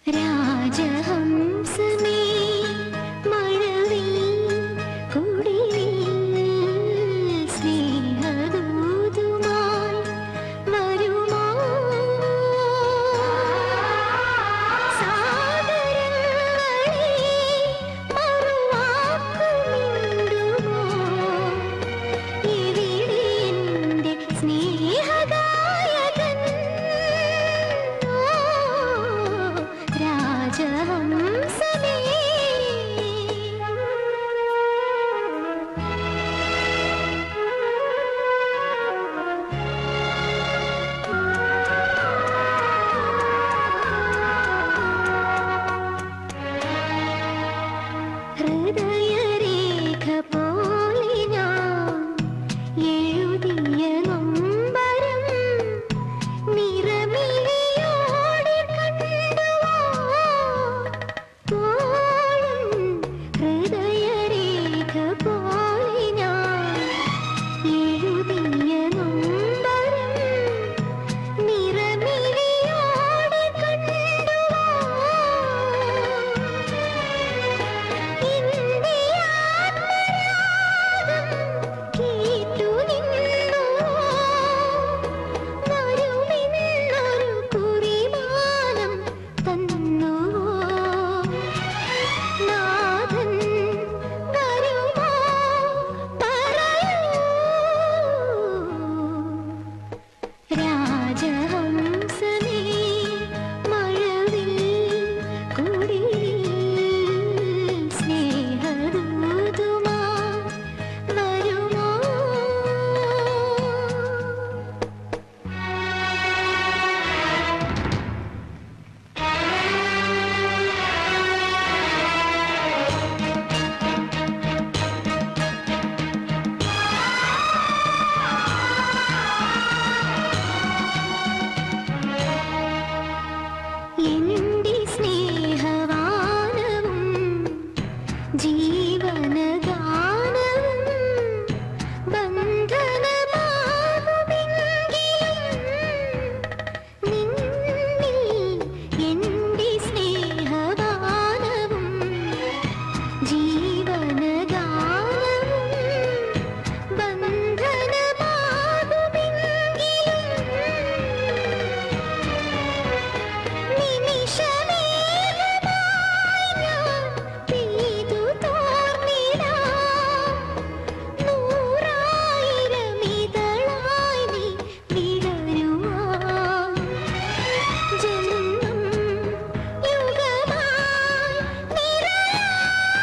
രാജഹംസമേ മഴവിൽ കുടിലിൽ സ്നേഹദൂതുമായി വരുമോ സാഗരങ്ങളെ മറുവാക്കുമിണ്ടുമോ ഇവിടെ എന്റെ സ്നേഹഗായകൻ ഓ രാജഹംസമേ ഹൃദയരേഖ പോലെ ഞാൻ എഴുതിയ നൊമ്പരം നിറമിഴിയോടെ കണ്ടുവോ തോഴും ഹൃദയരേഖ പോലെ ഞാൻ എഴുതിയ നൊമ്പരം നിറമിഴിയോടെ കണ്ടുവോ എന്റെ ആത്മരാഗം കേട്ടു നിന്നുവോ വരുമെന്നൊരു കുറിമാനം തന്നുവോ നാഥൻ വരുമോ പറയൂ രാജഹംസനേ മഴവിൽ കുടിലിൽ സ്നേഹദൂതുമാ വരുമോ എന്റെ സ്നേഹവാനവും ജീവനഗാനവും ബന്ധനമാകുമെങ്കിലും നിന്നിൽ എന്റെ സ്നേഹവാനവും ജീവനഗാനവും ബന്ധനമാകുമെങ്കിലും നിമിഷമേഘമായി ഞാൻ പെയ്തു തോർന്നിടാം. നൂറായിരം ഇതളായി നീ വിടരുവാൻ. ജന്മം യുഗമായി നിറയാൻ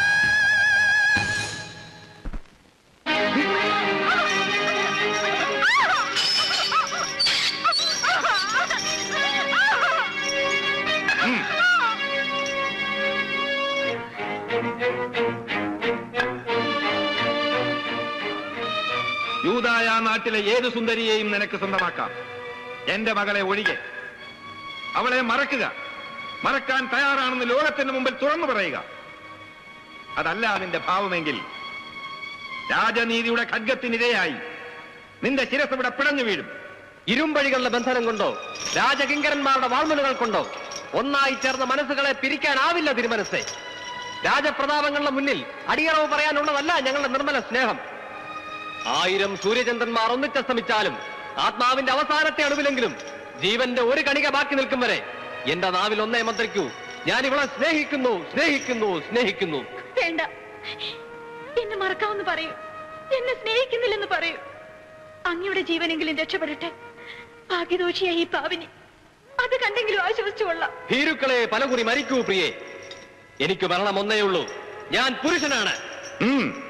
യൂതായ നാട്ടിലെ ഏത് സുന്ദരിയെയും നിനക്ക് സ്വന്തമാക്കാം എന്റെ മകളെ ഒഴികെ അവളെ മറക്കുക മറക്കാൻ തയ്യാറാണെന്ന് ലോകത്തിന് മുമ്പിൽ തുറന്നു പറയുക അതല്ല അതിന്റെ ഭാവമെങ്കിൽ രാജനീതിയുടെ ഖഡ്ഗത്തിനിരയായി നിന്റെ ശിരസ് ഇവിടെ പിടഞ്ഞു വീഴും ഇരുമ്പഴികളുടെ ബന്ധനം കൊണ്ടോ രാജകിങ്കരന്മാരുടെ വാൾമുനകൾ കൊണ്ടോ ഒന്നായി ചേർന്ന മനസ്സുകളെ പിരിക്കാനാവില്ല തിരുമനസ്സെ രാജപ്രതാപങ്ങളുടെ മുന്നിൽ അടിയറവ് പറയാനുള്ളതല്ല ഞങ്ങളുടെ നിർമ്മല സ്നേഹം ആയിരം സൂര്യചന്ദ്രന്മാർ ഒന്നിച്ചസ്തമിച്ചാലും ആത്മാവിന്റെ അവസാനത്തെ അണുവിലെങ്കിലും ജീവന്റെ ഒരു കണിക ബാക്കി നിൽക്കും വരെ എന്റെ നാവിൽ ഒന്നേ മന്ത്രിക്കൂ ഞാൻ ഇവളെ സ്നേഹിക്കുന്നു സ്നേഹിക്കുന്നു സ്നേഹിക്കുന്നു വേണ്ട എന്നെ മറക്കാമെന്ന് പറയൂ എന്നെ സ്നേഹിക്കുന്നില്ലെന്ന് പറയൂ അങ്ങയുടെ ജീവനെങ്കിലും രക്ഷപ്പെടട്ടെ ഭാഗ്യദോഷിയായി ഈ പാവിനി അത് കണ്ടെങ്കിലും ആശ്വസിച്ചുകൊള്ളാം ഭീരുക്കളെ പലകുറി മരിക്കൂ പ്രിയേ എനിക്ക് മരണം ഒന്നേ ഉള്ളൂ ഞാൻ പുരുഷനാണ് ഉം